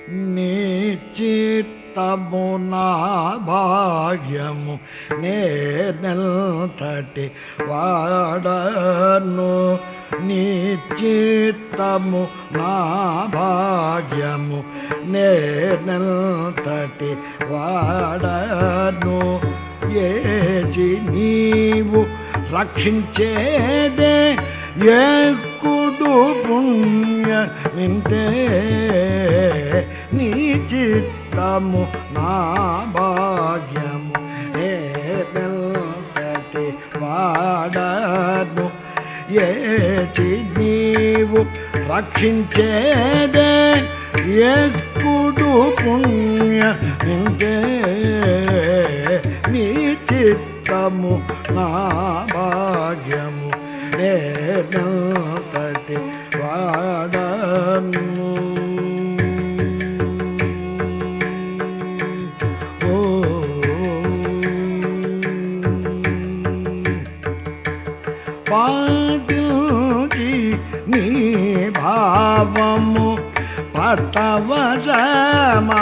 నిశ్చిత్తము నా భాగ్యము నేనెల్తటి వాడను నిశ్చిత్తము నా భాగ్యము నేనెల్తటి వాడను ఏచి నీవు రక్షించేదే ఎక్కుడు పుణ్య వింటే నీ చిత్తము నా భాగ్యము ఏటి వాడను ఏచి నీవు రక్షించేదే ఎక్కుడు పుణ్య వింటే నీ చిత్తము నా భాగ్యము నేనటి వాడను ఓ పాటించి నీ భావము పట్టవజమా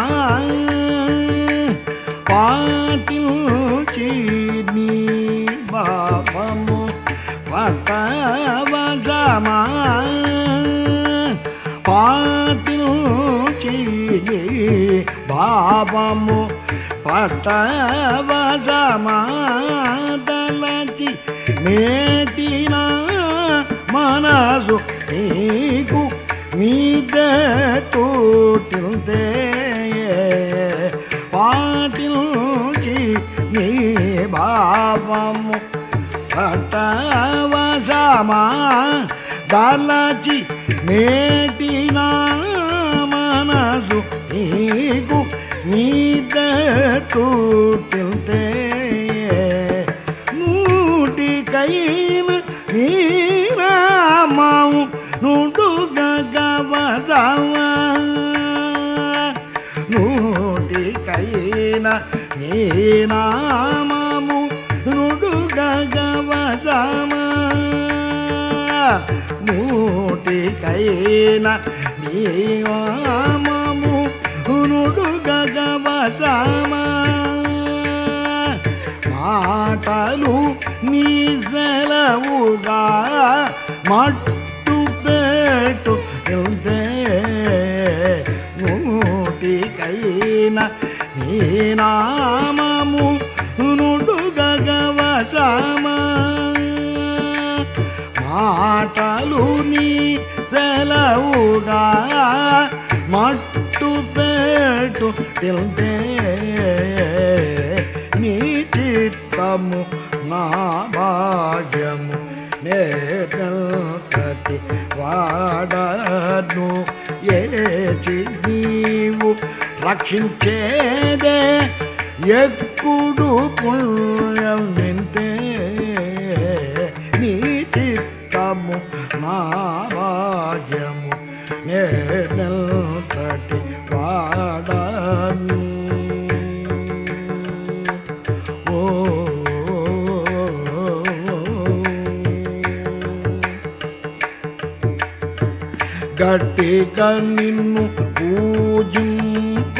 పాటించి నీ భావము పట్టవజమా పాటించి నీ భావము పట్టవజమా దళచి మేటిన మనసు నీకు మీద తోటిల్తే పాటిల్చి నీ భావము పట్టవసమా దళచి మేటిన మనసు నీకు మీద తోటిల్తే నూటికైన నీరామావు నుండు గగవదవా నూటికైన నీనామము నుండు గగవసమా నూటికైన నీనామము నుండు గగవసమా మాటలు నీ సెలవుగా మట్టు పెట్టు వెళ్తే నూటికైన నీ నామము నుడు గగవసమా మాటలు నీ సెలవుగా మట్టు పెట్టు వెళ్తే నీ చిత్తము నా భాగ్యము నేటి వాడను ఏచి నీవు రక్షించేదే ఎక్కుడు పుణ్యం వింటే నీ చిత్తము నా భాగ్యము నేటి వాడను ఓ గట్టిగా నిన్ను పూజింప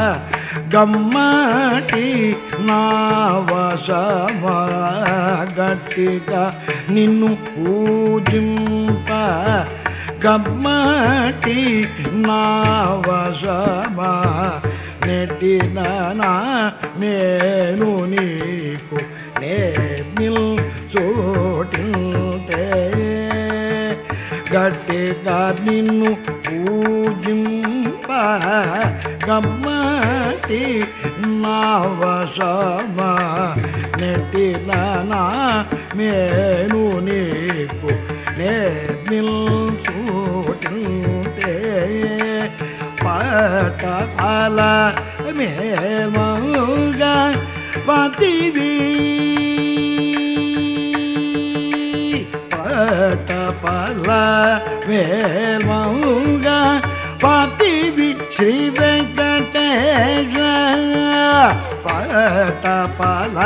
గమ్మటి నా వశమా గట్టిగా నిన్ను పూజింప గమ్మటి నా వశమా నెట్టిన నా నేను నీకు నేర్మిల్ చోటింటే గట్టిగా నిన్ను పూజింప గమ్మటి నా వశమా నెట్టిన నా మేను నీకు నేర్మిల్ చోటింటే పట అల మేమగా పతివి పట పల మేమగా పతివి శ్రీ వెంకటేశ పట పల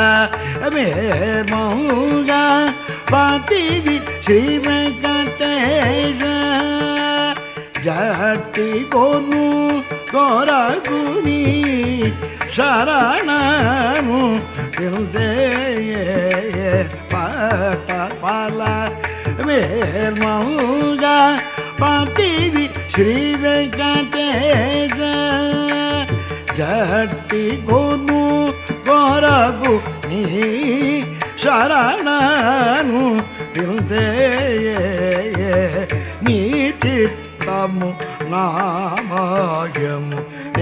మేమగా పతివి శ్రీ వెంకటేశ జటి కొను కొరకుని శరణము తిరుదే పట పల మేల్మౌగా పతివి శ్రీ వెంకటేశ జట్టి గోను కొరకు నీ శరణను తిరుదే నీ చిత్తము నామాయము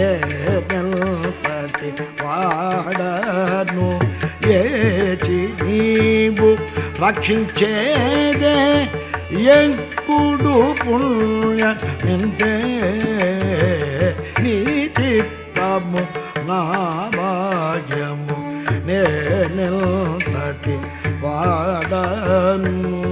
ఏటి వాడను ఏచి నీవు రక్షించేదే ఎంకుడు పుణ్య ఎంతే నీ చిత్తము నామాయము నేనెంతటి వాడను